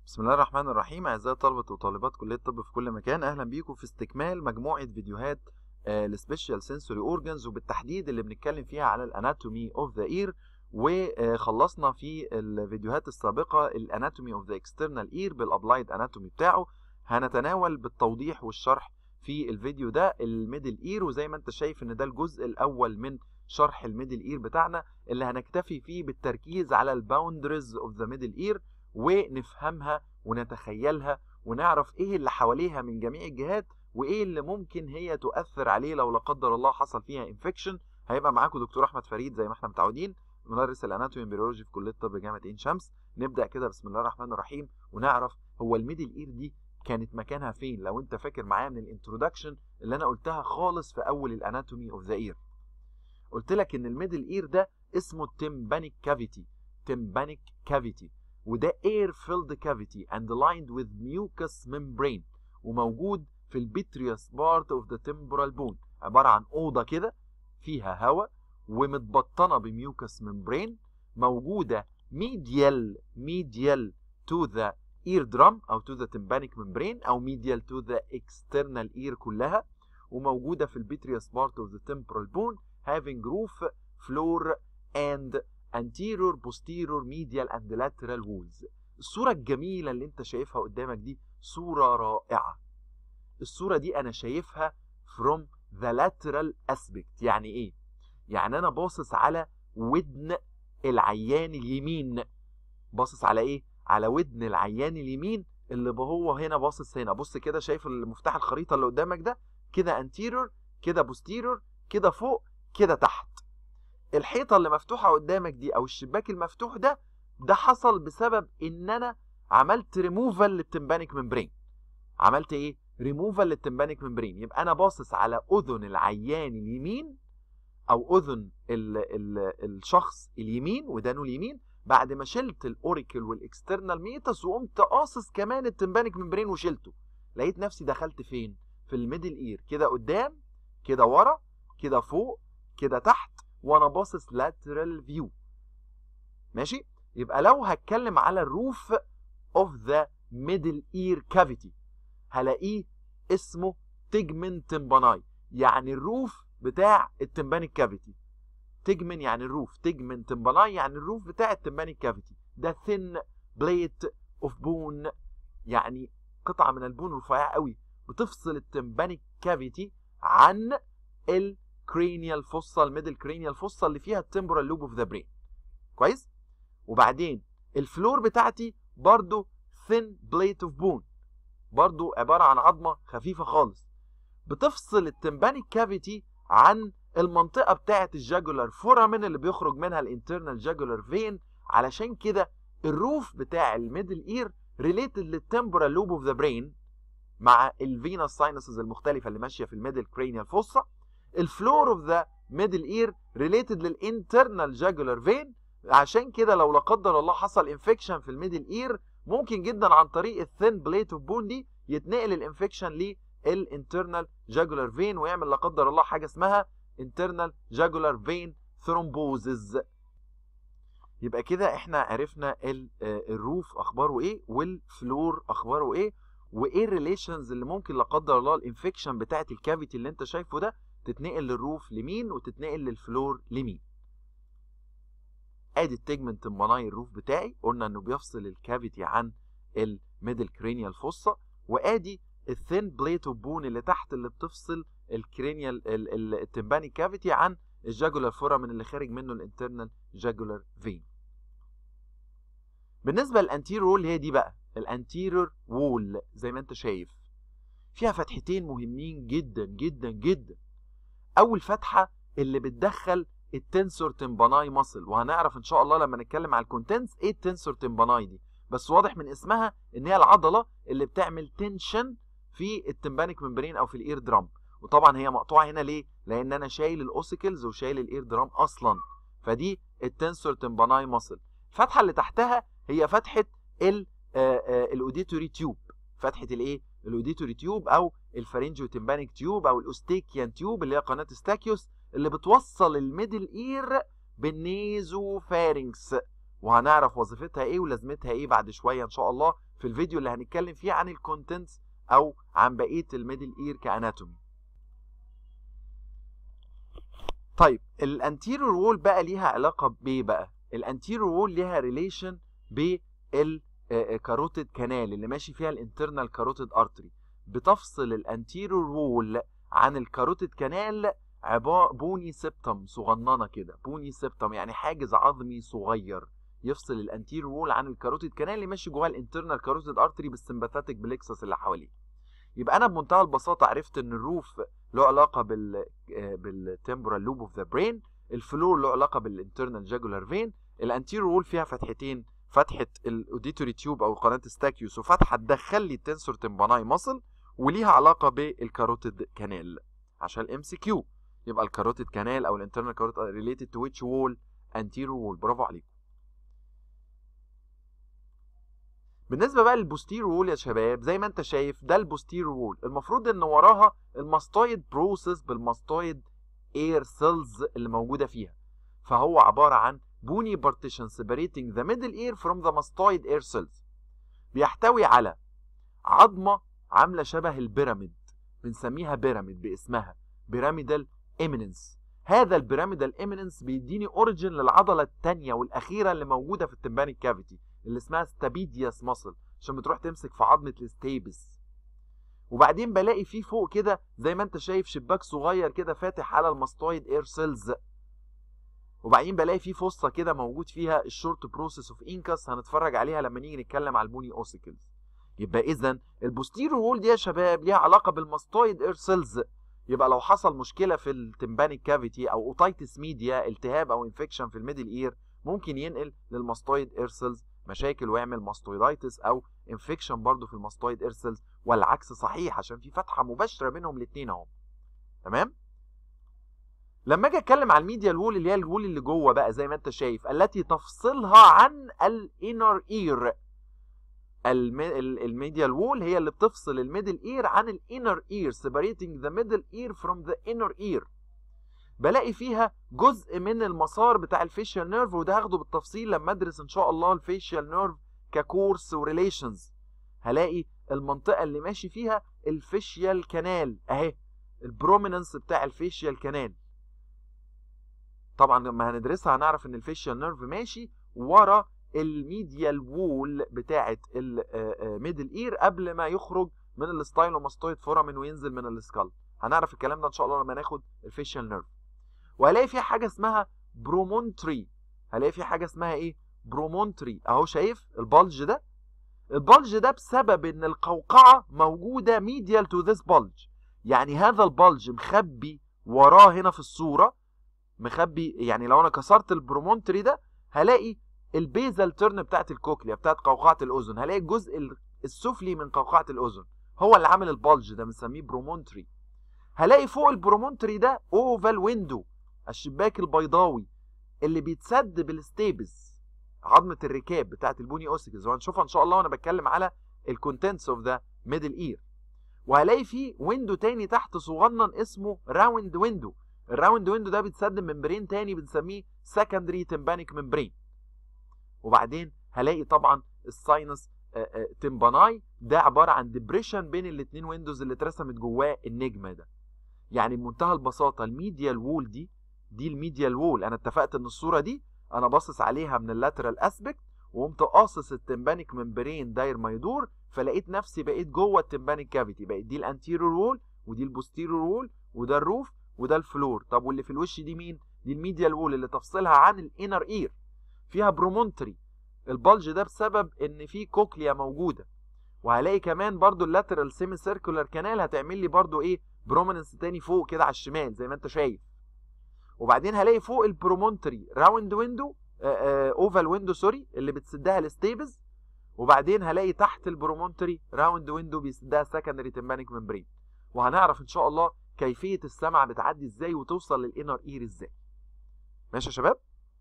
بسم الله الرحمن الرحيم أعزائي طلبة وطالبات كلية الطب في كل مكان أهلا بيكم في استكمال مجموعة فيديوهات السبيشال سنسوري اورجانز وبالتحديد اللي بنتكلم فيها على الاناتومي اوف ذا اير وخلصنا في الفيديوهات السابقة الاناتومي اوف ذا اكسترنال اير بالابلايد اناتومي بتاعه هنتناول بالتوضيح والشرح في الفيديو ده الميدل اير وزي ما انت شايف ان ده الجزء الاول من شرح الميدل اير بتاعنا اللي هنكتفي فيه بالتركيز على الباوندرز اوف ذا ميدل اير ونفهمها ونتخيلها ونعرف ايه اللي حواليها من جميع الجهات وايه اللي ممكن هي تؤثر عليه لو لا قدر الله حصل فيها انفكشن هيبقى معاكم دكتور احمد فريد زي ما احنا متعودين مدرس الاناتومي امبريولوجي في كليه الطب جامعه عين شمس نبدا كده بسم الله الرحمن الرحيم ونعرف هو الميدل اير دي كانت مكانها فين لو انت فاكر معايا من الانترودكشن اللي انا قلتها خالص في اول الاناتومي اوف ذا اير قلت لك ان الميدل اير ده اسمه التمبانيك كافيتي تمبانيك كافيتي وده air filled cavity and lined with mucous membrane وموجود في البيتريوس بارت اوف ذا temporal bone عبارة عن أوضة كده فيها هواء ومتبطنة بميوكس ممبرين موجودة medial medial to the eardrum أو to the tympanic membrane أو medial to the external ear كلها وموجودة في البيتريوس بارت اوف ذا temporal bone having roof floor and anterior posterior medial and lateral walls الصورة الجميلة اللي انت شايفها قدامك دي صورة رائعة الصورة دي انا شايفها from the lateral aspect يعني ايه يعني انا باصص على ودن العيان اليمين باصص على ايه على ودن العيان اليمين اللي هو هنا باصص هنا بص كده شايف المفتاح الخريطة اللي قدامك ده كده anterior كده posterior كده فوق كده تحت الحيطه اللي مفتوحه قدامك دي او الشباك المفتوح ده ده حصل بسبب ان انا عملت ريموفال للتمبانيك ممبرين عملت ايه ريموفال للتمبانيك ممبرين يبقى انا باصص على اذن العيان اليمين او اذن ال ال الشخص اليمين ودانه اليمين بعد ما شلت الاوريكل والاكسترنال ميتس وقمت قاصص كمان التمبانيك ممبرين وشلته لقيت نفسي دخلت فين في الميدل اير كده قدام كده ورا كده فوق كده تحت وانا باصص lateral view ماشي يبقى لو هتكلم على الروف of the middle ear cavity هلاقيه اسمه تجمن تمباناي يعني الروف بتاع التمبانيك كافيتي تجمن يعني الروف تجمن تمباناي يعني الروف بتاع التمبانيك كافيتي ده thin plate of bone يعني قطعة من البون رفيعة قوي بتفصل التمبانيك كافيتي عن ال cranial fossa الميدل cranial fossa اللي فيها التمبورال لوب اوف ذا برين كويس وبعدين الفلور بتاعتي برضو thin plate of bone برضو عبارة عن عظمة خفيفة خالص بتفصل التمبانيك كافيتي عن المنطقة بتاعت الجاجولار فورامين اللي بيخرج منها الانترنال جاجولار فين علشان كده الروف بتاع الميدل اير ريليتد للتمبورال لوب اوف ذا برين مع الفينس ساينسز المختلفة اللي ماشية في الميدل cranial fossa الفلور اوف ذا ميدل اير ريليتد للانترنال جاجولار فين عشان كده لو لا قدر الله حصل انفكشن في الميدل اير ممكن جدا عن طريق الثين بليت اوف بون دي يتنقل الانفكشن للانترنال جاجولار فين ويعمل لا قدر الله حاجه اسمها انترنال جاجولار فين ثرومبوزز يبقى كده احنا عرفنا الروف اخباره ايه والفلور اخباره ايه وايه الريليشنز اللي ممكن لا قدر الله الانفكشن بتاعت الكافيتي اللي انت شايفه ده تتنقل للروف لمين وتتنقل للفلور لمين ادي التجمنت تمباناي الروف بتاعي قلنا انه بيفصل الكافيتي عن الميدل كرينيال فوسا وادي الثين بليت اوف بون اللي تحت اللي بتفصل الكرينيال التمباني كافيتي عن الجاجولار فورامين اللي خارج منه الانترنال جاجولار فين بالنسبه للانتيريور وول هي دي بقى الانتيريور وول زي ما انت شايف فيها فتحتين مهمين جدا جدا جدا اول فتحه اللي بتدخل التنسور تمباناي ماسل وهنعرف ان شاء الله لما نتكلم على الكونتنتس ايه التنسور تمباناي دي بس واضح من اسمها ان هي العضله اللي بتعمل تنشن في التمبانيك ممبرين او في الاير درام وطبعا هي مقطوعه هنا ليه لان انا شايل الاوسيكلز وشايل الاير درام اصلا فدي التنسور تمباناي ماسل الفتحه اللي تحتها هي فتحه ال الاوديتوري تيوب فتحه الايه الاوديتوري تيوب او الفارنجيو تمبانيك تيوب او الاوستيكيان تيوب اللي هي قناه ستاكيوس اللي بتوصل الميدل اير بالنيزو فارنكس وهنعرف وظيفتها ايه ولازمتها ايه بعد شويه ان شاء الله في الفيديو اللي هنتكلم فيه عن الكونتنتس او عن بقيه الميدل اير كاناتومي طيب الانتيريور وول بقى ليها علاقه بايه بقى الانتيريور وول ليها ريليشن بالكاروتيد كانال اللي ماشي فيها الانترنال كاروتيد ارتري بتفصل الانتيريور وول عن الكاروتيد كانال عبارة بوني سبتم صغننه كده بوني سبتم يعني حاجز عظمي صغير يفصل الانتيريور وول عن الكاروتيد كانال اللي ماشي جواه الانترنال كاروتيد ارتري بالسمباثيك بليكسس اللي حواليه يبقى انا بمنتهى البساطه عرفت ان الروف له علاقه بال بالتمبورال لوب اوف ذا برين الفلور له علاقه بالانترنال جاجولار فين الانتيريور وول فيها فتحتين فتحه الاوديتوري تيوب او قناه ستاكيوس وفتحه تدخل لي التنسور تمباناي ماسل وليها علاقه بالكاروتيد كانال عشان الام سي كيو يبقى الكاروتيد كانال او الانترنال كاروتيد ريليتد تو ويتش وول انتيريور وول برافو عليكم بالنسبه بقى للبوستير وول يا شباب زي ما انت شايف ده البوستير وول المفروض ان وراها الماستويد بروسيس بالماستويد اير سيلز اللي موجوده فيها فهو عباره عن بوني بارتيشن separating the middle ear from the mastoid air cells بيحتوي على عظمه عامله شبه البيراميد بنسميها بيراميد باسمها بيراميدال ايميننس هذا البيراميدال ايميننس بيديني اوريجين للعضله الثانيه والاخيره اللي موجوده في التمبانيك كافيتي اللي اسمها ستابيدياس ماسل عشان بتروح تمسك في عظمه الاستيبس وبعدين بلاقي فيه فوق كده زي ما انت شايف شباك صغير كده فاتح على الماستويد اير سيلز وبعدين بلاقي فيه فصه كده موجود فيها الشورت بروسيس اوف انكس هنتفرج عليها لما نيجي نتكلم على البوني اوسيكلز يبقى اذا البوستيريور وول دي يا شباب ليها علاقه بالماستويد اير سيلز يبقى لو حصل مشكله في التمبانيك كافيتي او اوتايتس ميديا التهاب او انفكشن في الميدل اير ممكن ينقل للماستويد اير سيلز مشاكل ويعمل ماستويدايتس او انفكشن برضه في الماستويد اير سيلز والعكس صحيح عشان في فتحه مباشره بينهم الاثنين اهو تمام لما اجي اتكلم على الميديال وول اللي هي الوول اللي جوه بقى زي ما انت شايف التي تفصلها عن الانر اير الميديال وول هي اللي بتفصل الميدل اير عن الانر اير separating the middle ear from the inner ear بلاقي فيها جزء من المسار بتاع الفيشيال نيرف وده هاخده بالتفصيل لما ادرس ان شاء الله الفيشيال نيرف ككورس وريليشنز هلاقي المنطقه اللي ماشي فيها الفيشيال كانال اهي البروميننس بتاع الفيشيال كانال طبعا لما هندرسها هنعرف ان الفيشيال نيرف ماشي ورا الميديال وول بتاعه الميدل اير قبل ما يخرج من الستايلوماستويد فورامين وينزل من السكال هنعرف الكلام ده ان شاء الله لما ناخد الفيشيال نيرف وهلاقي فيها حاجه اسمها برومونتري هلاقي فيها حاجه اسمها ايه برومونتري اهو شايف البلج ده البلج ده بسبب ان القوقعه موجوده ميديال تو ذس بلج يعني هذا البلج مخبي وراه هنا في الصوره مخبي يعني لو انا كسرت البرومونتري ده هلاقي البيزال تيرن بتاعت الكوكليا بتاعت قوقعه الاذن هلاقي الجزء السفلي من قوقعه الاذن هو اللي عامل البلج ده بنسميه برومونتري هلاقي فوق البرومونتري ده اوفال ويندو الشباك البيضاوي اللي بيتسد بالستيبس عظمه الركاب بتاعت البوني اوسيكلز وهنشوفها ان شاء الله وانا بتكلم على الكونتنتس اوف ذا ميدل اير وهلاقي فيه ويندو تاني تحت صغنن اسمه راوند ويندو الراوند ويندو ده بيتسد ممبرين تاني بنسميه سكندري تمبانيك ممبرين وبعدين هلاقي طبعا الساينس تمباناي ده عباره عن ديبريشن بين الاثنين ويندوز اللي اترسمت جواه النجمه ده يعني بمنتهى البساطه الميديال وول دي دي الميديال وول انا اتفقت ان الصوره دي انا باصص عليها من اللاترال اسبكت وقمت قاصص التمبانيك ممبرين داير ما يدور فلقيت نفسي بقيت جوه التمبانيك كافيتي بقيت دي الانتيريور وول ودي البوستيريور وول وده الروف وده الفلور طب واللي في الوش دي مين دي الميديال وول اللي تفصلها عن الانر اير فيها برومونتري البلج ده بسبب ان في كوكليا موجوده وهلاقي كمان برضو اللاترال سيمي سيركولار كانال هتعمل لي برضو ايه بروميننس تاني فوق كده على الشمال زي ما انت شايف وبعدين هلاقي فوق البرومونتري راوند ويندو اوفال ويندو سوري اللي بتسدها الستيبز وبعدين هلاقي تحت البرومونتري راوند ويندو بيسدها سكندري تمبانيك ممبرين وهنعرف ان شاء الله كيفيه السمع بتعدي ازاي وتوصل للانر اير ازاي ماشي يا شباب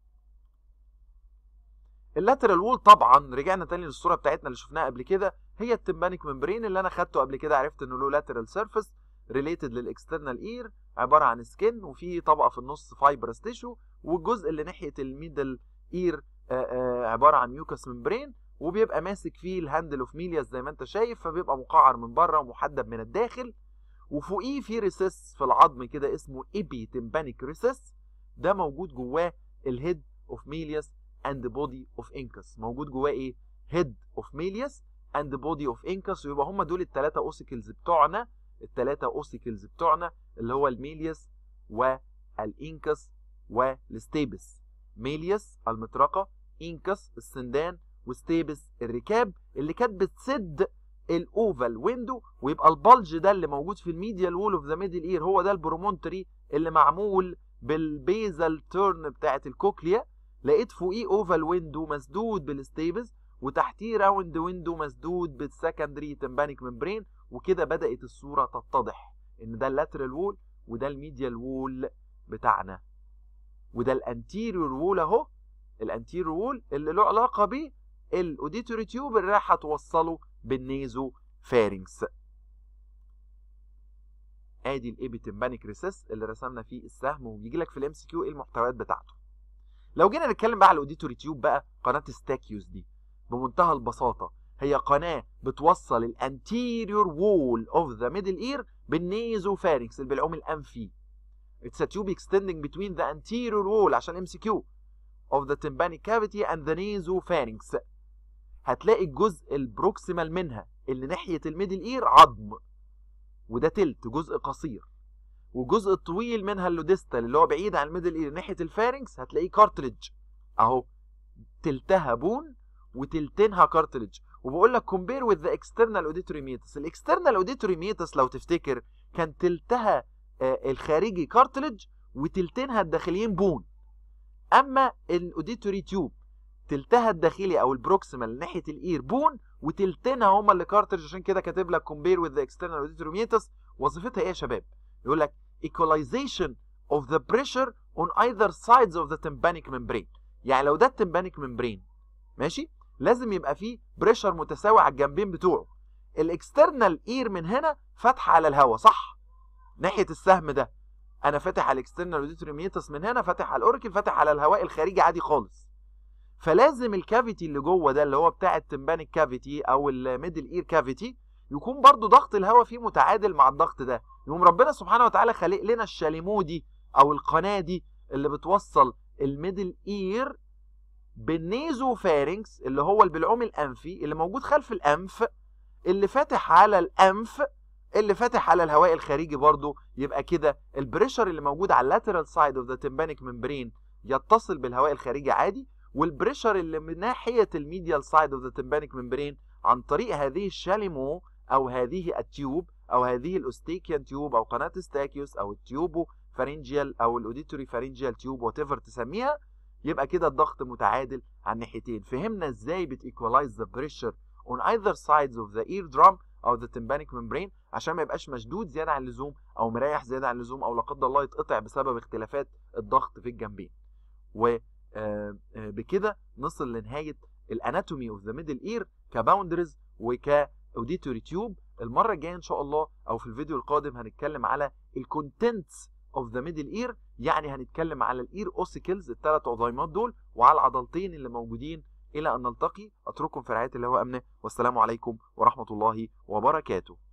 اللاترال وول طبعا رجعنا تاني للصوره بتاعتنا اللي شفناها قبل كده هي التمبانيك ممبرين اللي انا خدته قبل كده عرفت انه له لاترال سيرفيس ريليتد للاكسترنال اير عباره عن سكين وفي طبقه في النص فايبرس تيشو والجزء اللي ناحيه الميدل اير عباره عن ميوكس ممبرين وبيبقى ماسك فيه الهاندل اوف ميلياس زي ما انت شايف فبيبقى مقعر من بره ومحدب من الداخل وفوقيه في ريسيس في العظم كده اسمه ايبي تمبانيك ريسيس ده موجود جواه الهيد اوف ميلياس اند بودي اوف انكس موجود جواه ايه هيد اوف ميلياس اند بودي اوف انكس ويبقى هم دول الثلاثه اوسيكلز بتوعنا الثلاثه اوسيكلز بتوعنا اللي هو الميلياس والانكس والستيبس ميلياس المطرقه انكس السندان وستيبس الركاب اللي كانت بتسد الاوفال ويندو ويبقى البلج ده اللي موجود في الميديال وول اوف ذا ميدل اير هو ده البرومونتري اللي معمول بالبيزال تيرن بتاعت الكوكليا لقيت فوقيه اوفال ويندو مسدود بالستيبس وتحتيه راوند ويندو مسدود بالسكندري تمبانيك ممبرين وكده بدات الصوره تتضح ان ده اللاترال وول وده الميديال وول بتاعنا وده الانتيريور وول اهو الانتيريور وول اللي له علاقه بيه الاوديتوري تيوب اللي راح توصله بالنيزو فارنكس ادي الابيتمبانيك ريسيس اللي رسمنا فيه السهم وبيجي لك في الام سي كيو ايه المحتويات بتاعته لو جينا نتكلم بقى على الاوديتوري تيوب بقى قناه ستاكيوس دي بمنتهى البساطه هي قناه بتوصل الانتيريور وول اوف ذا ميدل اير بالنيزو فارنكس البلعوم الانفي It's a tube extending between the anterior wall عشان ام سي كيو of the tympanic cavity and the nasopharynx هتلاقي الجزء البروكسيمال منها اللي ناحية الميدل اير عظم وده تلت جزء قصير والجزء الطويل منها اللوديستال اللي هو بعيد عن الميدل اير ناحية الفارنكس هتلاقيه كارتريج اهو تلتها بون وتلتينها كارتريج وبقول لك كومبير وذ ذا اكسترنال اوديتوري ميتس الاكسترنال اوديتوري ميتس لو تفتكر كان تلتها آه الخارجي كارتلج وتلتينها الداخليين بون اما الاوديتوري تيوب تلتها الداخلي او البروكسيمال ناحيه الاير بون وتلتينها هما اللي كارترج عشان كده كاتب لك كومبير وذ ذا اكسترنال اوديتوري ميتس وظيفتها ايه يا شباب يقول لك equalization of the pressure on either sides of the tympanic membrane يعني لو ده التمبانيك ممبرين ماشي لازم يبقى فيه بريشر متساوي على الجنبين بتوعه الاكسترنال اير من هنا فاتحه على الهواء صح ناحيه السهم ده انا فاتح على الاكسترنال اوديتوري ميتس من هنا فاتح على الاوركل فاتح على الهواء الخارجي عادي خالص فلازم الكافيتي اللي جوه ده اللي هو بتاع التمبانيك كافيتي او الميدل اير كافيتي يكون برضو ضغط الهواء فيه متعادل مع الضغط ده يقوم ربنا سبحانه وتعالى خالق لنا الشاليمو دي او القناه دي اللي بتوصل الميدل اير بالنيزو فارنكس اللي هو البلعوم الانفي اللي موجود خلف الانف اللي فاتح على الانف اللي فاتح على الهواء الخارجي برضو يبقى كده البريشر اللي موجود على اللاترال سايد اوف ذا تمبانيك ممبرين يتصل بالهواء الخارجي عادي والبريشر اللي من ناحيه الميديال سايد اوف ذا تمبانيك ممبرين عن طريق هذه الشاليمو او هذه التيوب او هذه الاوستيكيان تيوب او قناه ستاكيوس او التيوبو فارنجيال او الاوديتوري فارنجيال تيوب وات ايفر تسميها يبقى كده الضغط متعادل على الناحيتين فهمنا ازاي بتيكوالايز ذا بريشر on either sides of the eardrum او the tympanic membrane عشان ما يبقاش مشدود زياده عن اللزوم او مريح زياده عن اللزوم او لا قدر الله يتقطع بسبب اختلافات الضغط في الجنبين وبكده نصل لنهايه الاناتومي اوف ذا ميدل اير كباوندرز وكاوديتوري تيوب المره الجايه ان شاء الله او في الفيديو القادم هنتكلم على الكونتنتس اوف ذا ميدل اير يعني هنتكلم على الاير اوسيكلز الثلاث عظيمات دول وعلى العضلتين اللي موجودين الى ان نلتقي اترككم في رعايه الله وامنه والسلام عليكم ورحمه الله وبركاته